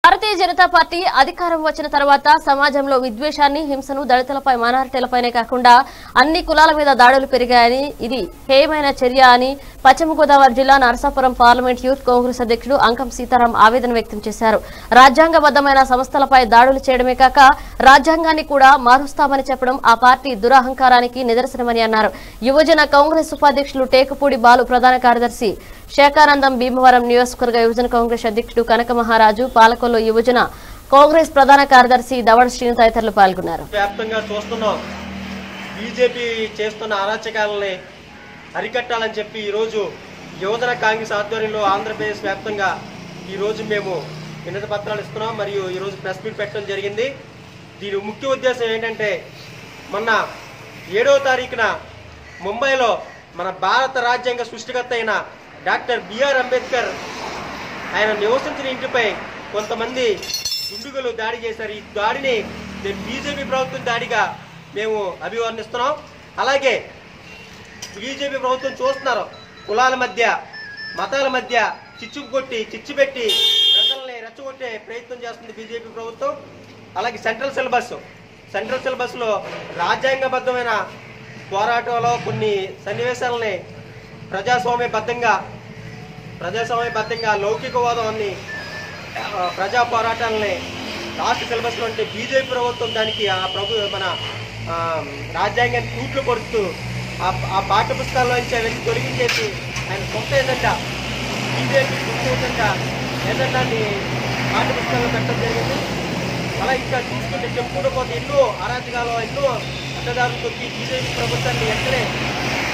భారతీయ Janata party అధికారం వచ్చిన తర్వాత సమాజంలో విద్వేషాన్ని హింసను దళితులపై మైనారిటీలపైనే కాకుండా అన్ని కులాల మీద దాడులు పెరిగాయని ఇది హేయమైన చర్య అని పశ్చిమ గోదావరి జిల్లా నరసాపురం పార్లమెంట్ యూత్ కాంగ్రెస్ అధ్యక్షుడు అంకం సీతారాం ఆవేదన వ్యక్తం చేశారు రాజ్యాంగబద్ధమైన సంస్థలపై దాడులు చేయడమే కాక రాజ్యాంగాన్ని కూడా మారుస్తామని చెప్పడం ఆ పార్టీ దురహంకారానికి నిదర్శనమని అన్నారు యువజన కాంగ్రెస్ ఉపాధ్యక్షులు టేకుపూడి బాలు ప్రధాన కార్యదర్శి శేఖానందం భీమవరం నియోజకవర్గ యువజన కాంగ్రెస్ అధ్యక్షుడు కనక మహారాజు పాలకొల్లు యువజన కాంగ్రెస్ ప్రధాన కార్యదర్శి దవడ శ్రీను తదితరులు పాల్గొన్నారు వ్యాప్తంగా చూస్తున్నాం బీజేపీ చేస్తున్న అరాచకాలని అరికట్టాలని చెప్పి ఈరోజు యువజన కాంగ్రెస్ ఆధ్వర్యంలో ఆంధ్రప్రదేశ్ వ్యాప్తంగా ఈరోజు మేము వినతి పత్రాలు ఇస్తున్నాం మరియు ఈరోజు ప్రెస్ మీట్ పెట్టడం జరిగింది దీని ముఖ్య ఉద్దేశం ఏంటంటే మొన్న ఏడవ తారీఖున ముంబైలో మన భారత రాజ్యాంగ సృష్టికర్త అయిన డాక్టర్ బిఆర్ అంబేద్కర్ ఆయన నివసించిన ఇంటిపై కొంతమంది దుండుగులు దాడి చేశారు ఈ దాడిని బీజేపీ ప్రభుత్వం దాడిగా మేము అభివర్ణిస్తున్నాం అలాగే బీజేపీ ప్రభుత్వం చూస్తున్నారు కులాల మధ్య మతాల మధ్య చిచ్చు కొట్టి చిచ్చు పెట్టి ప్రజల్ని రెచ్చగొట్టే ప్రయత్నం చేస్తుంది బీజేపీ ప్రభుత్వం అలాగే సెంట్రల్ సిలబస్ సెంట్రల్ సిలబస్లో రాజ్యాంగబద్ధమైన పోరాటంలో కొన్ని సన్నివేశాలని ప్రజాస్వామ్యబద్ధంగా ప్రజాస్వామ్యబద్ధంగా లౌకికవాదాన్ని ఆ, ప్రజా పోరాటాలని రాష్ట్ర సిలబస్లో అంటే బీజేపీ ప్రభుత్వం దానికి ఆ ప్రభు మన ఆ, రాజ్యాంగాన్ని తూట్లు కొడుతూ ఆ ఆ పాఠ్య పుస్తకాల్లో నుంచి అవన్నీ తొలగించేసి ఆయన సొంత ఏజెండా బీజేపీ సొంత ఏజెండా ఏజెండాన్ని పాఠ్య పుస్తకాల్లో పెట్టడం జరిగింది అలా ఇంకా చూసుకుంటే చెప్పుకుంటూ పోతే ఎన్నో అరాచకాలు ఎన్నో అడ్డదారులు తొక్కి బీజేపీ ప్రభుత్వాన్ని వెంటనే